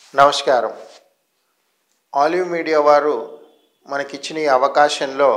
నమస్కారం olive media వారు మనకిచ్చిన ఈ అవకాశంలో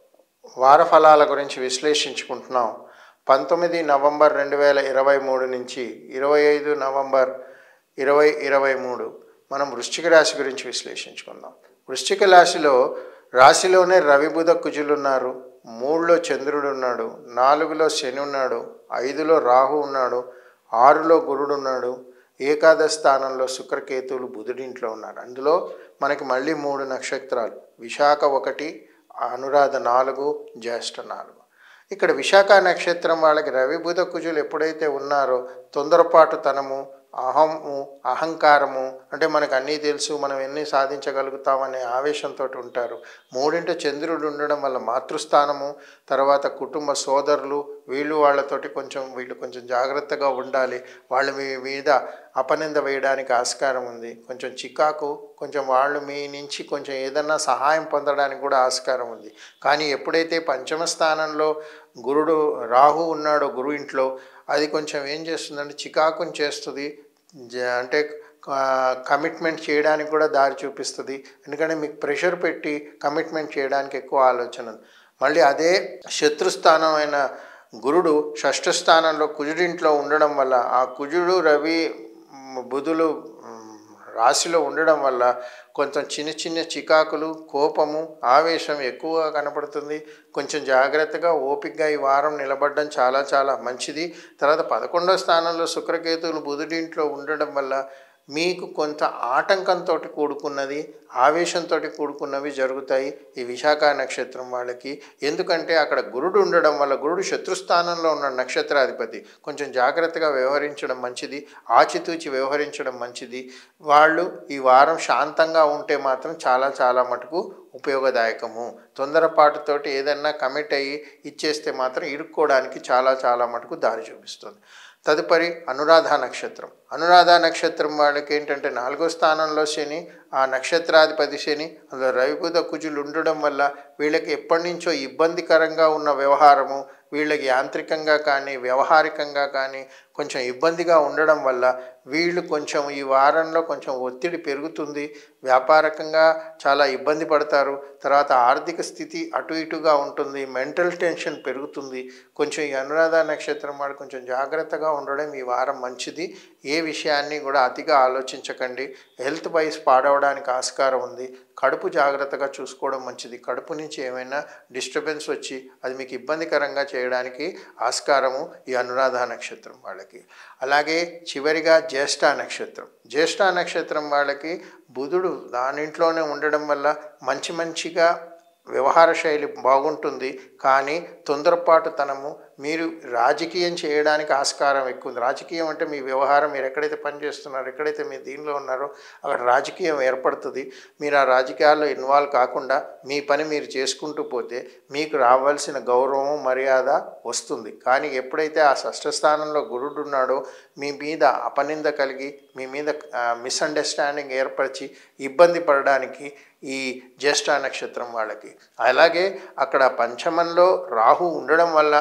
వార ఫలాల గురించి విశ్లేషించుకుంటున్నాం పంతొమ్మిది నవంబర్ రెండు వేల ఇరవై మూడు నుంచి ఇరవై ఐదు నవంబర్ ఇరవై ఇరవై మూడు మనం వృశ్చిక రాశి గురించి విశ్లేషించుకుందాం వృశ్చిక రాశిలో రాశిలోనే రవి బుధ కుజులు ఉన్నారు మూడులో చంద్రుడు ఉన్నాడు నాలుగులో శని ఉన్నాడు ఐదులో రాహు ఉన్నాడు ఆరులో గురుడు ఉన్నాడు ఏకాదశ స్థానంలో శుక్రకేతువులు బుధుడింట్లో ఉన్నారు అందులో మనకి మళ్ళీ మూడు నక్షత్రాలు విశాఖ ఒకటి అనురాధ నాలుగు జ్యేష్ఠ నాలుగు ఇక్కడ విశాఖ నక్షత్రం వాళ్ళకి రవి బుధ కుజులు ఎప్పుడైతే ఉన్నారో తొందరపాటుతనము అహము అహంకారము అంటే మనకు అన్నీ తెలుసు మనం ఎన్ని సాధించగలుగుతామనే ఆవేశంతో ఉంటారు మూడింట చంద్రుడు ఉండడం వల్ల మాతృస్థానము తర్వాత కుటుంబ సోదరులు వీళ్ళు వాళ్ళతోటి కొంచెం వీళ్ళు కొంచెం జాగ్రత్తగా ఉండాలి వాళ్ళ మీ మీద అపనింద వేయడానికి ఆస్కారం ఉంది కొంచెం చికాకు కొంచెం వాళ్ళు మీ నుంచి కొంచెం ఏదన్నా సహాయం పొందడానికి కూడా ఆస్కారం ఉంది కానీ ఎప్పుడైతే పంచమ స్థానంలో గురుడు రాహు ఉన్నాడో గురు ఇంట్లో అది కొంచెం ఏం చేస్తుందంటే చికాకుని చేస్తుంది జ- అంటే కమిట్మెంట్ చేయడానికి కూడా దారి చూపిస్తుంది ఎందుకంటే మీకు ప్రెషర్ పెట్టి కమిట్మెంట్ చేయడానికి ఎక్కువ ఆలోచన ఉంది. మళ్ళీ అదే శత్రుస్థానం అయిన గురుడు షష్ఠ స్థానంలో కుజుడింట్లో ఉండడం వల్ల ఆ కుజుడు రవి మ్, బుధులు మ్, రాశిలో ఉండడం వల్ల కొంచెం చిన్న చిన్న చికాకులు కోపము ఆవేశం ఎక్కువగా కనపడుతుంది కొంచెం జాగ్రత్తగా ఓపికగా ఈ వారం నిలబడడం చాలా చాలా మంచిది తర్వాత పదకొండో స్థానంలో శుక్రకేతువులు బుధుడింట్లో ఉండడం వల్ల మీకు కొంత ఆటంకంతో కూడుకున్నది ఆవేశంతో కూడుకున్నవి జరుగుతాయి ఈ విశాఖ నక్షత్రం వాళ్ళకి ఎందుకంటే అక్కడ గురుడు ఉండడం వల్ల గురుడు శత్రుస్థానంలో ఉన్న నక్షత్రాధిపతి కొంచెం జాగ్రత్తగా వ్యవహరించడం మంచిది ఆచితూచి వ్యవహరించడం మంచిది వాళ్ళు ఈ వారం శాంతంగా ఉంటే మాత్రం చాలా చాలా మటుకు ఉపయోగదాయకము తొందరపాటుతోటి ఏదన్నా కమిట్ అయ్యి ఇచ్చేస్తే మాత్రం ఇరుక్కోవడానికి చాలా చాలా మటుకు దారి చూపిస్తుంది తదుపరి అనురాధ నక్షత్రం అనురాధ నక్షత్రం వాళ్ళకి ఏంటంటే నాలుగో స్థానంలో శని ఆ నక్షత్రాధిపతి శని అందులో రవిబుధ కుజులు ఉండడం వల్ల వీళ్ళకి ఎప్పటి నుంచో ఇబ్బందికరంగా ఉన్న వ్యవహారము వీళ్ళకి యాంత్రికంగా కానీ వ్యవహారికంగా కానీ కొంచెం ఇబ్బందిగా ఉండడం వల్ల వీళ్ళు కొంచెం ఈ వారంలో కొంచెం ఒత్తిడి పెరుగుతుంది వ్యాపారకంగా చాలా ఇబ్బంది పడతారు తర్వాత ఆర్థిక స్థితి అటు ఇటుగా ఉంటుంది మెంటల్ టెన్షన్ పెరుగుతుంది కొంచెం ఈ అనురాధ నక్షత్రం వాడు కొంచెం జాగ్రత్తగా ఉండడం ఈ వారం మంచిది ఏ విషయాన్ని కూడా అతిగా ఆలోచించకండి హెల్త్ వైజ్ పాడవడానికి ఆస్కారం ఉంది కడుపు జాగ్రత్తగా చూసుకోవడం మంచిది కడుపు నుంచి ఏమైనా డిస్టర్బెన్స్ వచ్చి అది మీకు ఇబ్బందికరంగా చేయడానికి ఆస్కారము ఈ అనురాధ నక్షత్రం వాళ్ళకి అలాగే చివరిగా జ్యేష్ఠ నక్షత్రం జ్యేష్ఠ నక్షత్రం వాళ్ళకి బుధుడు దానింట్లోనే ఉండడం వల్ల మంచి మంచిగా వ్యవహార శైలి బాగుంటుంది కానీ తొందరపాటుతనము మీరు రాజకీయం చేయడానికి ఆస్కారం ఎక్కువ ఉంది రాజకీయం అంటే మీ వ్యవహారం మీరు ఎక్కడైతే పనిచేస్తున్నారో ఎక్కడైతే మీరు దీనిలో ఉన్నారో అక్కడ రాజకీయం ఏర్పడుతుంది మీరు ఆ రాజకీయాల్లో ఇన్వాల్వ్ కాకుండా మీ పని మీరు చేసుకుంటూ పోతే మీకు రావాల్సిన గౌరవం మర్యాద వస్తుంది కానీ ఎప్పుడైతే ఆ షష్ఠ స్థానంలో గురుడు ఉన్నాడో మీ మీద అపనింద కలిగి మీ మీద మిస్అండర్స్టాండింగ్ ఏర్పరిచి ఇబ్బంది పడడానికి ఈ జ్యేష్ఠ నక్షత్రం వాళ్ళకి అలాగే అక్కడ పంచమంలో రాహు ఉండడం వల్ల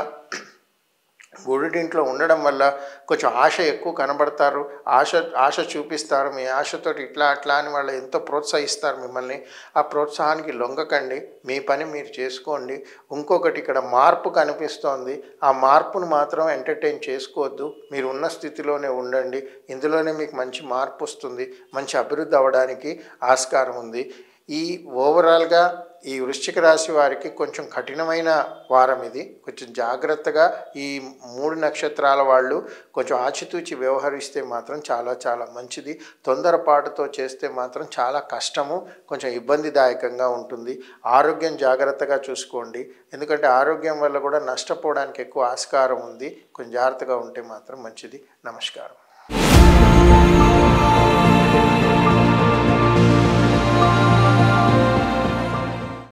గుడిటింట్లో ఉండడం వల్ల కొంచెం ఆశ ఎక్కువ కనబడతారు ఆశ ఆశ చూపిస్తారు మీ ఆశతోటి ఇట్లా అట్లా అని వాళ్ళు ఎంతో ప్రోత్సహిస్తారు మిమ్మల్ని ఆ ప్రోత్సాహానికి లొంగకండి మీ పని మీరు చేసుకోండి ఇంకొకటి ఇక్కడ మార్పు కనిపిస్తోంది ఆ మార్పును మాత్రం ఎంటర్టైన్ చేసుకోవద్దు మీరు ఉన్న స్థితిలోనే ఉండండి ఇందులోనే మీకు మంచి మార్పు వస్తుంది మంచి అభివృద్ధి అవ్వడానికి ఆస్కారం ఉంది ఈ ఓవరాల్గా ఈ వృశ్చిక రాశి వారికి కొంచెం కఠినమైన వారం ఇది కొంచెం జాగ్రత్తగా ఈ మూడు నక్షత్రాల వాళ్ళు కొంచెం ఆచితూచి వ్యవహరిస్తే మాత్రం చాలా చాలా మంచిది తొందరపాటుతో చేస్తే మాత్రం చాలా కష్టము కొంచెం ఇబ్బందిదాయకంగా ఉంటుంది ఆరోగ్యం జాగ్రత్తగా చూసుకోండి ఎందుకంటే ఆరోగ్యం వల్ల కూడా నష్టపోవడానికి ఎక్కువ ఆస్కారం ఉంది కొంచెం జాగ్రత్తగా ఉంటే మాత్రం మంచిది నమస్కారం